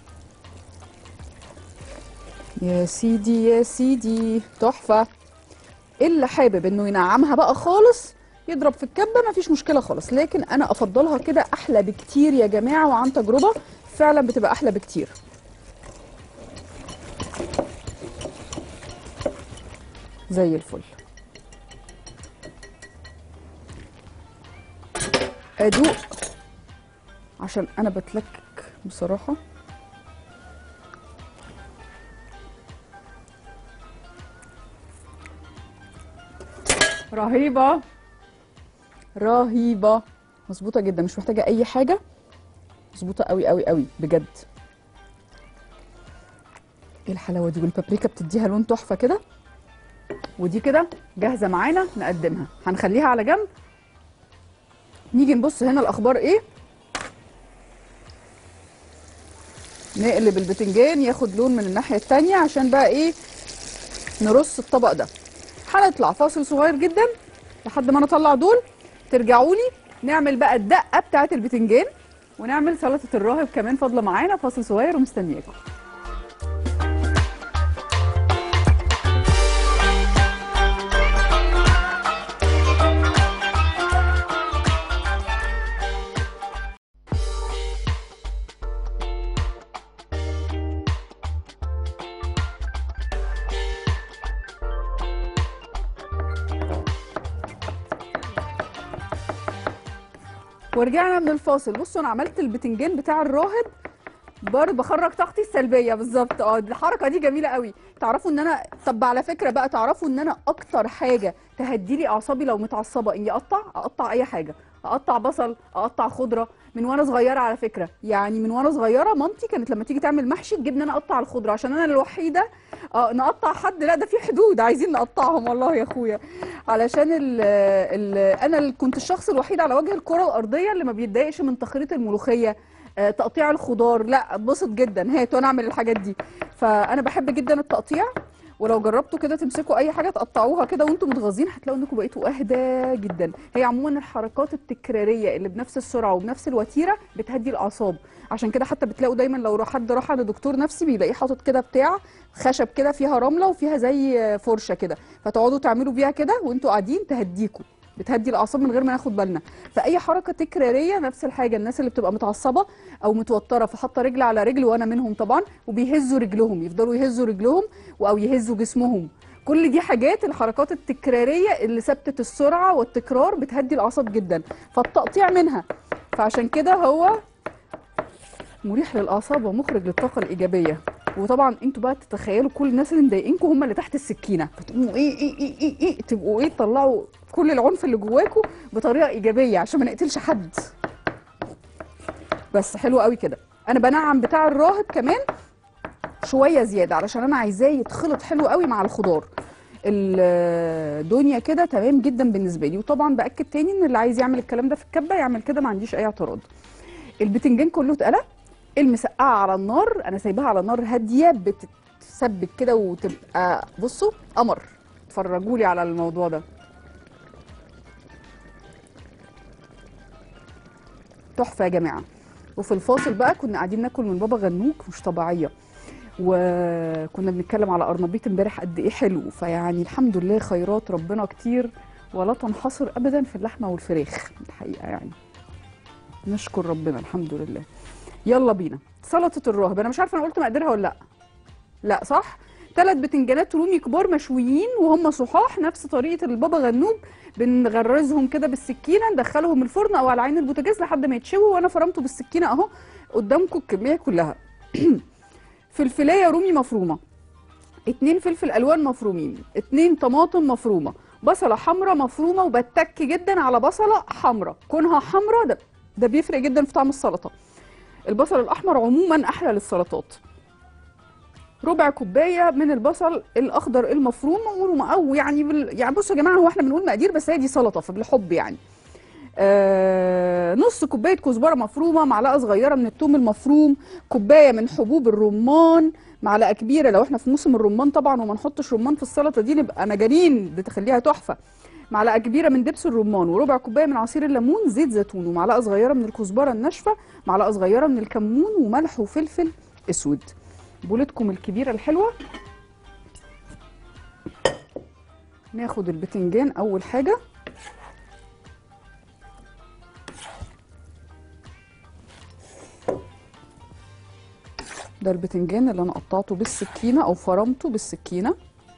يا سيدي يا سيدي تحفة اللي حابب انه ينعمها بقى خالص يضرب في الكبه مفيش مشكله خالص لكن انا افضلها كده احلى بكتير يا جماعه وعن تجربه فعلا بتبقى احلى بكتير زي الفل ادوق عشان انا بتلكك بصراحه رهيبه رهيبه مظبوطه جدا مش محتاجه اي حاجه مظبوطه قوي قوي قوي بجد ايه الحلاوه دي والبابريكا بتديها لون تحفه كده ودي كده جاهزه معانا نقدمها هنخليها على جنب نيجي نبص هنا الاخبار ايه نقلب البتنجان ياخد لون من الناحيه التانية عشان بقى ايه نرص الطبق ده هنطلع فاصل صغير جدا لحد ما انا اطلع دول ترجعوا لي نعمل بقى الدقه بتاعه البتنجان ونعمل سلطه الراهب كمان فاضله معانا فاصل صغير ومستنياكم ورجعنا من الفاصل بصوا انا عملت البتنجان بتاع الراهب برضه بخرج طاقتي السلبيه بالظبط اه الحركه دي جميله قوي تعرفوا ان انا طب على فكره بقى تعرفوا ان انا اكتر حاجه تهدي لي اعصابي لو متعصبه اني اقطع اقطع اي حاجه اقطع بصل اقطع خضره من وانا صغيره على فكره يعني من وانا صغيره مامتي كانت لما تيجي تعمل محشي تجيبني انا اقطع الخضره عشان انا الوحيده اه نقطع حد لا ده في حدود عايزين نقطعهم والله يا اخويا علشان ال ال انا اللي كنت الشخص الوحيد على وجه الكره الارضيه اللي ما بيتضايقش من تخريط الملوخيه آه، تقطيع الخضار لا اتبسط جدا هات وانا اعمل الحاجات دي فانا بحب جدا التقطيع ولو جربتوا كده تمسكوا اي حاجه تقطعوها كده وانتم متغاظين هتلاقوا انكم بقيتوا اهدى جدا هي عموما الحركات التكراريه اللي بنفس السرعه وبنفس الوتيره بتهدي الاعصاب عشان كده حتى بتلاقوا دايما لو حد راح عند دكتور نفسي بيلاقيه حاطط كده بتاع خشب كده فيها رمله وفيها زي فرشه كده فتقعدوا تعملوا بيها كده وانتوا قاعدين تهديكوا بتهدي الاعصاب من غير ما ناخد بالنا فاي حركه تكراريه نفس الحاجه الناس اللي بتبقى متعصبه او متوتره فحاطه رجل على رجل وانا منهم طبعا وبيهزوا رجلهم يفضلوا يهزوا رجلهم او يهزوا جسمهم كل دي حاجات الحركات التكراريه اللي ثابته السرعه والتكرار بتهدي الاعصاب جدا فالتقطيع منها فعشان كده هو مريح للاعصاب ومخرج للطاقه الايجابيه وطبعا انتوا بقى تتخيلوا كل الناس اللي مضايقينكم هم اللي تحت السكينه فتقوموا ايه ايه ايه ايه, إيه تبقوا ايه تطلعوا كل العنف اللي جواكم بطريقه ايجابيه عشان ما نقتلش حد بس حلو قوي كده انا بنعم بتاع الراهب كمان شويه زياده علشان انا عايزاه يتخلط حلو قوي مع الخضار الدنيا كده تمام جدا بالنسبه لي وطبعا باكد تاني ان اللي عايز يعمل الكلام ده في الكبه يعمل كده ما عنديش اي اعتراض البتنجان كله اتقلى المسقعه على النار انا سايباها على نار هاديه بتتسبك كده وتبقى بصوا قمر اتفرجوا لي على الموضوع ده تحفه يا جماعه وفي الفاصل بقى كنا قاعدين ناكل من بابا غنوج مش طبيعيه وكنا بنتكلم على قرنبيط امبارح قد ايه حلو فيعني الحمد لله خيرات ربنا كتير ولا تنحصر ابدا في اللحمه والفراخ الحقيقه يعني نشكر ربنا الحمد لله يلا بينا سلطه الراهب انا مش عارفه انا قلت مقدرها ولا لا لا صح ثلاث بتنجانات رومي كبار مشويين وهم صحاح نفس طريقه البابا غنوج بنغرزهم كده بالسكينه ندخلهم الفرن او على عين البوتاجاز لحد ما يتشووا وانا فرمته بالسكينه اهو قدامكم الكميه كلها فلفلايه رومي مفرومه اتنين فلفل الوان مفرومين اتنين طماطم مفرومه بصله حمراء مفرومه وبتك جدا على بصله حمراء كونها حمراء ده ده بيفرق جدا في طعم السلطه البصل الاحمر عموما احلى للسلطات ربع كوبايه من البصل الاخضر المفروم وم- او يعني بال... يعني بصوا يا جماعه هو احنا بنقول مقادير بس هي دي سلطه فبالحب يعني آه نص كوبايه كزبره مفرومه معلقه صغيره من الثوم المفروم كوبايه من حبوب الرمان معلقه كبيره لو احنا في موسم الرمان طبعا وما نحطش رمان في السلطه دي نبقى مجانين بتخليها تحفه معلقه كبيره من دبس الرمان وربع كوبايه من عصير الليمون زيت زيتون ومعلقه صغيره من الكزبره الناشفه معلقه صغيره من الكمون وملح وفلفل اسود بولتكم الكبيره الحلوه ناخد البتنجان اول حاجه ده البتنجان اللي انا قطعته بالسكينه او فرمته بالسكينه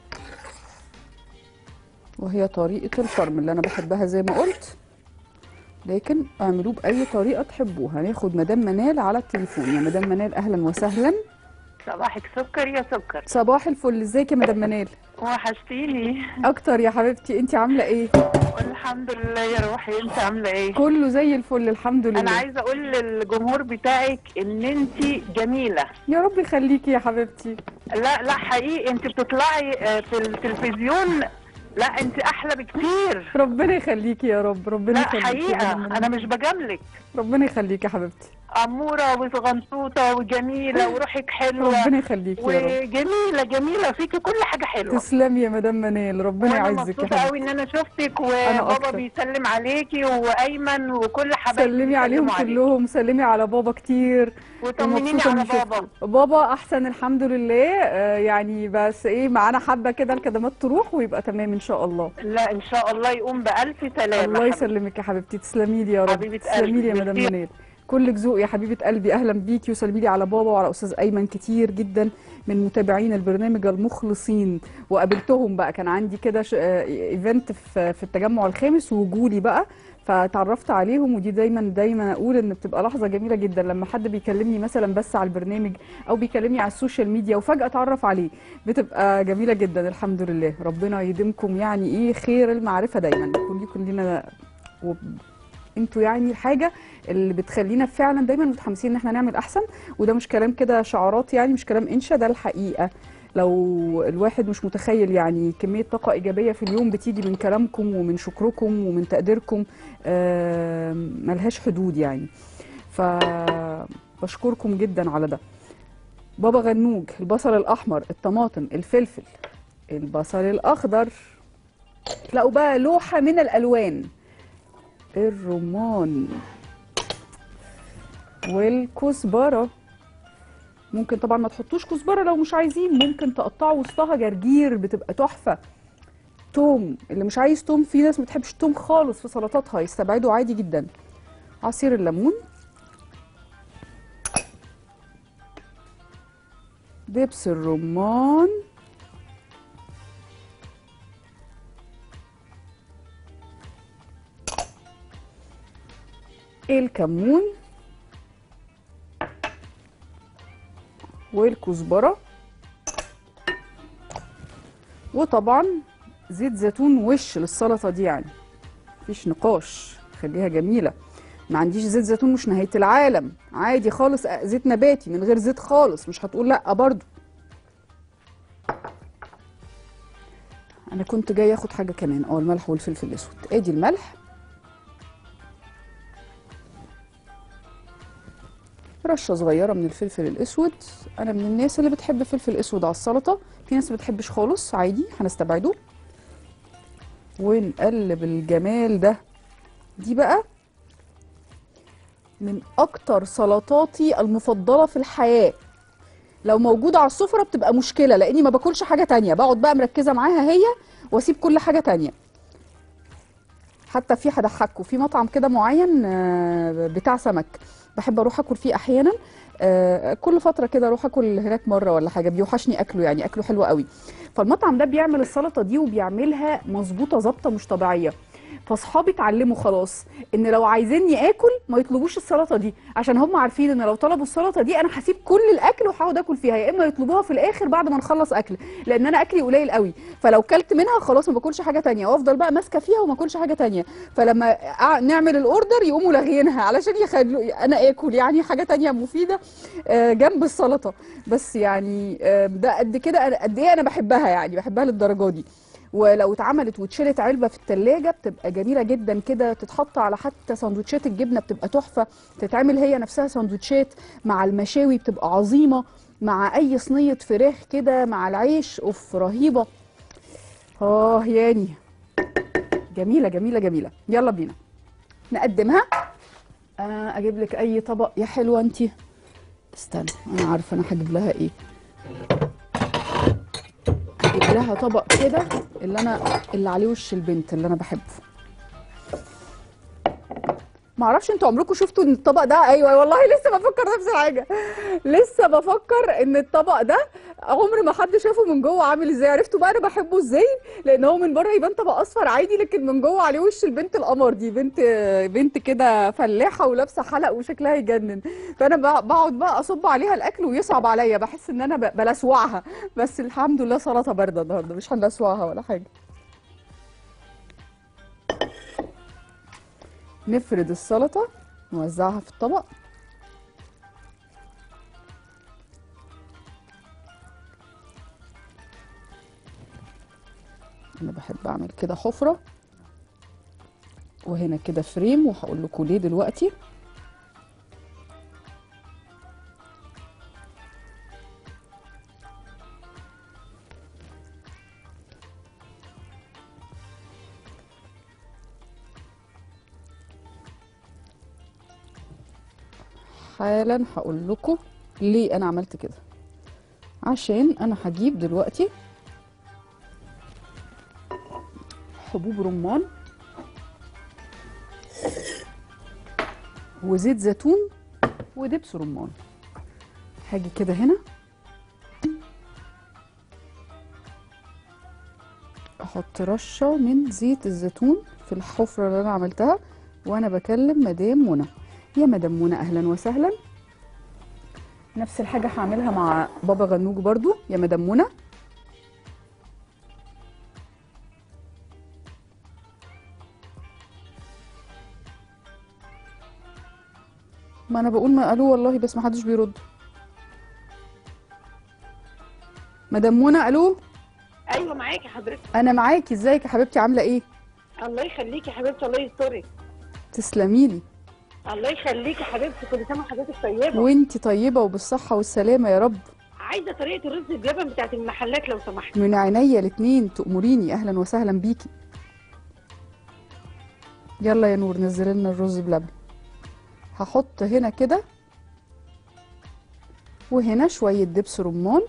وهي طريقه الفرم اللي انا بحبها زي ما قلت لكن اعملوه باي طريقه تحبوها هناخد مدام منال على التليفون يا مدام منال اهلا وسهلا صباحك سكر يا سكر صباح الفل ازيك يا مدام منال وحشتيني اكتر يا حبيبتي انت عامله ايه والحمد لله يا روحي انت عامله ايه كله زي الفل الحمد لله انا عايزه اقول للجمهور بتاعك ان انت جميله يا رب يخليكي يا حبيبتي لا لا حقيقي انت بتطلعي آه، في التلفزيون لا انت احلى بكتير ربنا يخليكي يا رب ربنا لا يخليكي يا حقيقه مدام منال. انا مش بجاملك ربنا يخليكي يا حبيبتي اموره وصغنطوطه وجميله وروحك حلوه ربنا يخليكي يا رب وجميله جميله فيكي كل حاجه حلوه تسلمي يا مدام منال ربنا وانا يعزك يا مبسوطه حبيبتي قوي ان انا شفتك أنا وبابا أكتر. بيسلم عليكي وايمن وكل حبايبي سلمي عليهم بيسلموا عليك. كلهم سلمي على بابا كتير وطمنيني ومبسوطة على إني شفتك. بابا بابا احسن الحمد لله آه، يعني بس ايه معانا حبه كده الكدمات تروح ويبقى تمام ان شاء الله لا ان شاء الله يقوم بالف سلامه الله حبيبتي. يسلمك يا حبيبتي تسلمي لي يا رب حبيبة تسلمي لي يا قلبي. مدام ميرسي. منال كلك ذوق يا حبيبه قلبي اهلا بيكي وسلمي لي على بابا وعلى استاذ ايمن كتير جدا من متابعين البرنامج المخلصين وقابلتهم بقى كان عندي كده ش- آه، ايفنت في في التجمع الخامس وجولي بقى فتعرفت عليهم ودي دايما دايما اقول ان بتبقى لحظه جميله جدا لما حد بيكلمني مثلا بس على البرنامج او بيكلمني على السوشيال ميديا وفجاه اتعرف عليه بتبقى جميله جدا الحمد لله ربنا يديمكم يعني ايه خير المعرفه دايما كل كلنا وب... انتوا يعني الحاجه اللي بتخلينا فعلا دايما متحمسين ان احنا نعمل احسن وده مش كلام كده شعارات يعني مش كلام انشا ده الحقيقه لو الواحد مش متخيل يعني كميه طاقه ايجابيه في اليوم بتيجي من كلامكم ومن شكركم ومن تقديركم آه، ملهاش حدود يعني فبشكركم جدا على ده بابا غنوج البصل الاحمر الطماطم الفلفل البصل الاخضر تلاقوا بقى لوحه من الالوان الرمان والكزبره ممكن طبعا ما تحطوش كزبره لو مش عايزين ممكن تقطعوا وسطها جرجير بتبقى تحفه توم اللي مش عايز توم في ناس ما بتحبش توم خالص في سلطاتها يستبعدوا عادي جدا عصير الليمون دبس الرمان الكمون والكزبرة وطبعا زيت زيتون وش للسلطة دي يعني مفيش نقاش خليها جميلة ما عنديش زيت زيتون مش نهاية العالم عادي خالص أ- زيت نباتي من غير زيت خالص مش هتقول لا برضو انا كنت جاي اخد حاجة كمان اه الملح والفلفل الاسود ادي الملح رشه صغيره من الفلفل الاسود انا من الناس اللي بتحب الفلفل الاسود على السلطه في ناس ما بتحبش خالص عادي هنستبعده ونقلب الجمال ده دي بقى من اكتر سلطاتي المفضله في الحياه لو موجوده على السفره بتبقى مشكله لاني ما باكلش حاجه تانية بقعد بقى مركزه معاها هي واسيب كل حاجه تانية حتى في هضحكوا في مطعم كده معين آه، بتاع سمك بحب اروح اكل فيه احيانا آه، كل فتره كده اروح اكل هناك مره ولا حاجه بيوحشني اكله يعني اكله حلو قوي فالمطعم ده بيعمل السلطه دي وبيعملها مظبوطه ظابطه مش طبيعيه فاصحابي اتعلموا خلاص ان لو عايزيني اكل ما يطلبوش السلطه دي عشان هم عارفين ان لو طلبوا السلطه دي انا هسيب كل الاكل وهقعد اكل فيها يا اما يطلبوها في الاخر بعد ما نخلص اكل لان انا اكلي قليل قوي فلو كلت منها خلاص ما باكلش حاجه تانية وافضل بقى ماسكه فيها وما اكلش حاجه تانية فلما أع- نعمل الاوردر يقوموا لاغيينها علشان يخلوا انا اكل يعني حاجه تانية مفيده آه، جنب السلطه بس يعني آه، ده قد كده أنا- قد ايه انا بحبها يعني بحبها للدرجه دي ولو اتعملت واتشلت علبه في التلاجة بتبقى جميله جدا كده تتحط على حتى سندوتشات الجبنه بتبقى تحفه تتعمل هي نفسها سندوتشات مع المشاوي بتبقى عظيمه مع اي صينيه فراخ كده مع العيش اوف رهيبه اه ياني جميله جميله جميله يلا بينا نقدمها آه اجيب لك اي طبق يا حلوه انت استنى انا عارفه انا هجيب لها ايه اجيب لها طبق كده اللي انا اللي عليه وش البنت اللي انا بحبه ما اعرفش انتوا عمركم شفتوا ان الطبق ده ايوه والله لسه بفكر نفس الحاجه لسه بفكر ان الطبق ده عمر ما حد شافه من جوه عامل ازاي عرفتوا بقى انا بحبه ازاي لان هو من بره يبان طبق اصفر عادي لكن من جوه عليه وش البنت القمر دي بنت بنت كده فلاحه ولابسه حلق وشكلها يجنن فانا بق- بقعد بقى اصب عليها الاكل ويصعب عليا بحس ان انا ب- بلسوعها بس الحمد لله سلطه بارده النهارده مش هنلسوعها ولا حاجه نفرد السلطه نوزعها في الطبق انا بحب اعمل كده حفره وهنا كده فريم وهقول لكم ليه دلوقتي حالا هقول لكم ليه انا عملت كده عشان انا هجيب دلوقتي حبوب رمان وزيت زيتون ودبس رمان هاجي كده هنا احط رشه من زيت الزيتون في الحفره اللي انا عملتها وانا بكلم مدام منى يا مدام منى اهلا وسهلا نفس الحاجه هعملها مع بابا غنوج برضو يا مدام منى ما انا بقول ما قالوا والله بس ما حدش بيرد مدام منى الو ايوه معاكي حضرتك انا معاكي ازيك يا حبيبتي عامله ايه الله يخليكي يا حبيبتي الله يسترك تسلمي لي الله يخليكي يا حبيبتي كل سنه وحضرتك طيبه وانتي طيبه وبالصحه والسلامه يا رب عايزه طريقه الرز بلبن بتاعت المحلات لو سمحت من عينيا الاتنين تأمريني اهلا وسهلا بيكي يلا يا نور نزل لنا الرز بلبن هحط هنا كده وهنا شوية دبس رمان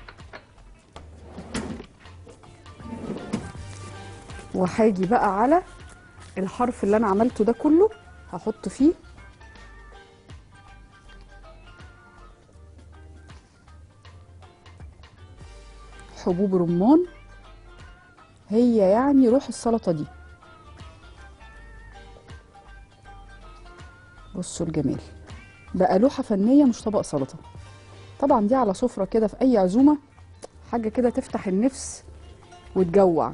وهاجي بقى على الحرف اللي انا عملته ده كله هحط فيه حبوب رمان هي يعني روح السلطة دي بصوا الجمال بقى لوحة فنية مش طبق سلطة طبعا دي على سفرة كده في أي عزومة حاجة كده تفتح النفس وتجوع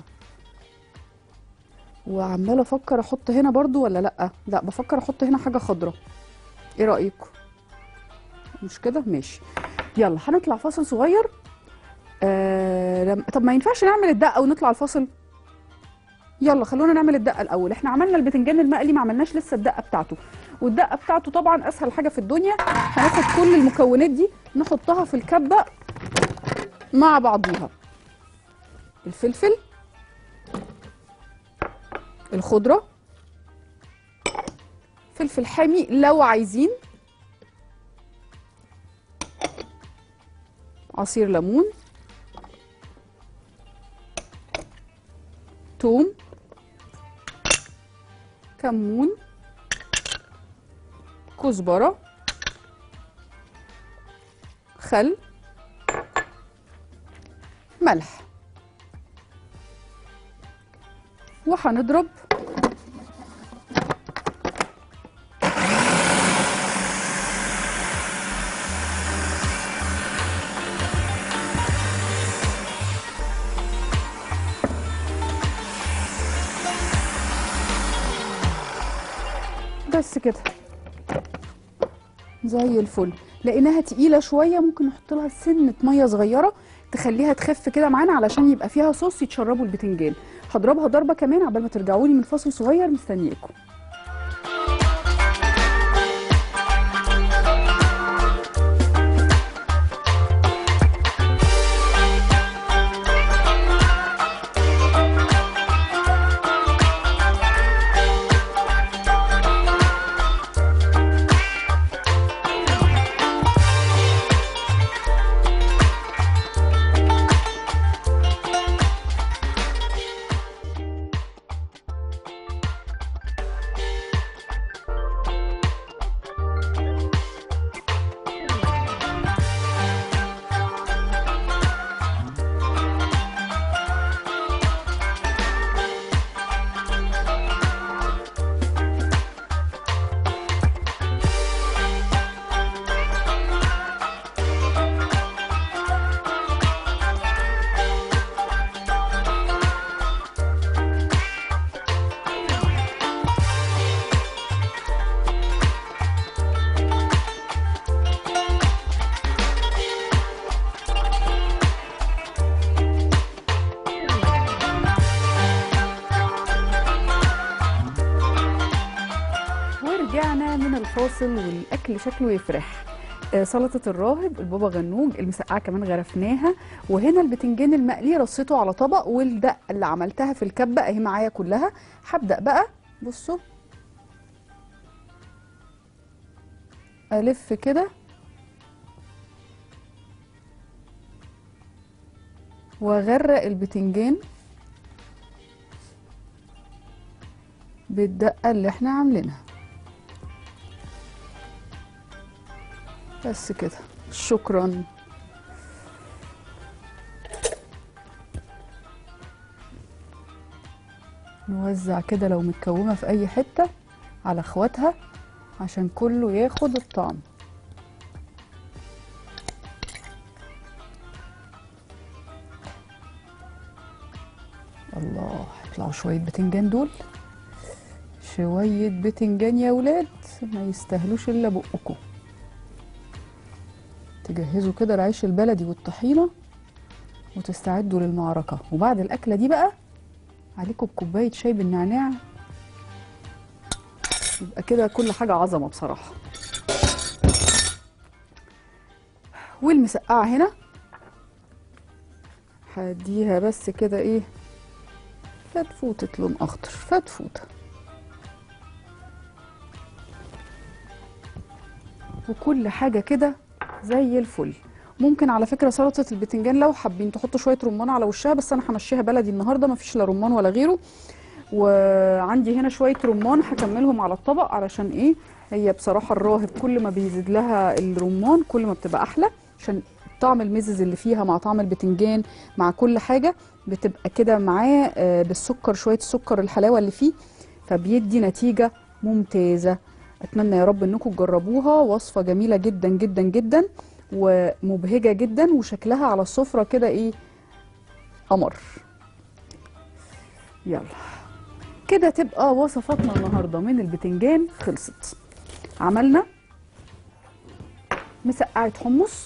وعمالة أفكر أحط هنا برضو ولا لأ لأ بفكر أحط هنا حاجة خضرة إيه رأيكم مش كده ماشي يلا هنطلع فاصل صغير آه لم... طب ما ينفعش نعمل الدقه ونطلع الفاصل يلا خلونا نعمل الدقه الاول احنا عملنا البتنجان المقلي ما عملناش لسه الدقه بتاعته والدقه بتاعته طبعا اسهل حاجه في الدنيا هناخد كل المكونات دي نحطها في الكبه مع بعضيها الفلفل الخضره فلفل حامي لو عايزين عصير ليمون توم كمون كزبرة خل ملح وهنضرب بس كده زي الفل لقيناها تقيله شويه ممكن نحط لها سنه ميه صغيره تخليها تخف كده معانا علشان يبقى فيها صوص يتشربوا البتنجان هضربها ضربه كمان عبال ما ترجعوا لي من فاصل صغير مستنياكم ورجعنا من الفاصل والاكل شكله يفرح آه، سلطه الراهب البابا غنوج المسقعه كمان غرفناها وهنا البتنجان المقلي رصيته على طبق والدقه اللي عملتها في الكبه اهي معايا كلها هبدا بقى بصوا الف كده واغرق البتنجان بالدقه اللي احنا عاملينها بس كده شكرا نوزع كده لو متكومه في اي حته على اخواتها عشان كله ياخد الطعم الله يطلعوا شويه بتنجان دول شويه بتنجان يا ولاد ما يستاهلوش الا بقكم تجهزوا كده العيش البلدي والطحينه وتستعدوا للمعركه وبعد الاكله دي بقى عليكم بكوبايه شاي بالنعناع يبقى كده كل حاجه عظمه بصراحه والمسقعه هنا هديها بس كده ايه فتفوتة لون اخضر فتفوتة وكل حاجة كده زي الفل ممكن على فكرة سلطة البتنجان لو حابين تحطوا شوية رمان على وشها بس انا همشيها بلدي النهاردة مفيش لا رمان ولا غيره وعندي هنا شوية رمان هكملهم على الطبق علشان ايه هي بصراحة الراهب كل ما بيزيد لها الرمان كل ما بتبقى احلى عشان طعم المزز اللي فيها مع طعم البتنجان مع كل حاجة بتبقى كده معاه آه، بالسكر شوية السكر الحلاوة اللي فيه فبيدي نتيجة ممتازة اتمنى يا رب انكم تجربوها وصفة جميلة جدا جدا جدا ومبهجة جدا وشكلها على السفرة كده ايه قمر يلا كده تبقى وصفاتنا النهارده من البتنجان خلصت عملنا مسقعة حمص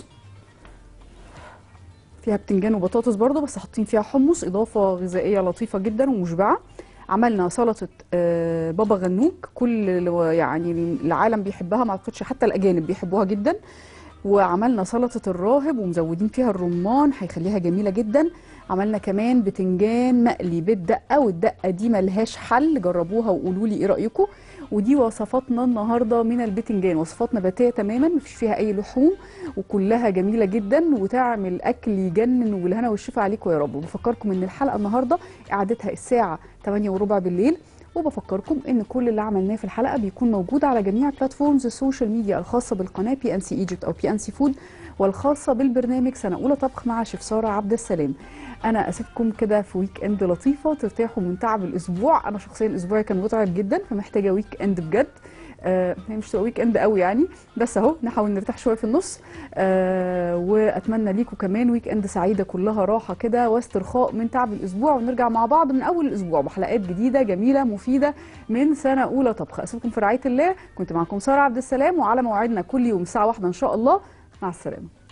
فيها بتنجان وبطاطس برضو بس حاطين فيها حمص اضافه غذائيه لطيفه جدا ومشبعه عملنا سلطه آه، بابا غنوج كل ال- يعني العالم بيحبها ما اعتقدش حتى الاجانب بيحبوها جدا وعملنا سلطه الراهب ومزودين فيها الرمان هيخليها جميله جدا عملنا كمان بتنجان مقلي بالدقه والدقه دي ملهاش حل جربوها وقولوا لي ايه رايكم ودي وصفاتنا النهارده من البتنجان وصفات نباتيه تماما مفيش فيها اي لحوم وكلها جميله جدا وتعمل اكل يجنن والهنا والشفا عليكم يا رب بفكركم ان الحلقه النهارده اعادتها الساعه 8 وربع بالليل وبفكركم ان كل اللي عملناه في الحلقه بيكون موجود على جميع بلاتفورمز السوشيال ميديا الخاصه بالقناه بي ان سي ايجيبت او بي ان سي فود والخاصه بالبرنامج سنه اولى طبخ مع شيف ساره عبد السلام انا اسيبكم كده في ويك اند لطيفه ترتاحوا من تعب الاسبوع انا شخصيا اسبوعي كان متعب جدا فمحتاجه ويك اند بجد آه هي مش تبقى ويك اند قوي يعني بس اهو نحاول نرتاح شويه في النص آه واتمنى ليكم كمان ويك اند سعيده كلها راحه كده واسترخاء من تعب الاسبوع ونرجع مع بعض من اول الاسبوع بحلقات جديده جميله مفيده من سنه اولى طبخ اسيبكم في رعايه الله كنت معكم ساره عبد السلام وعلى موعدنا كل يوم الساعه واحدة ان شاء الله مع السلامه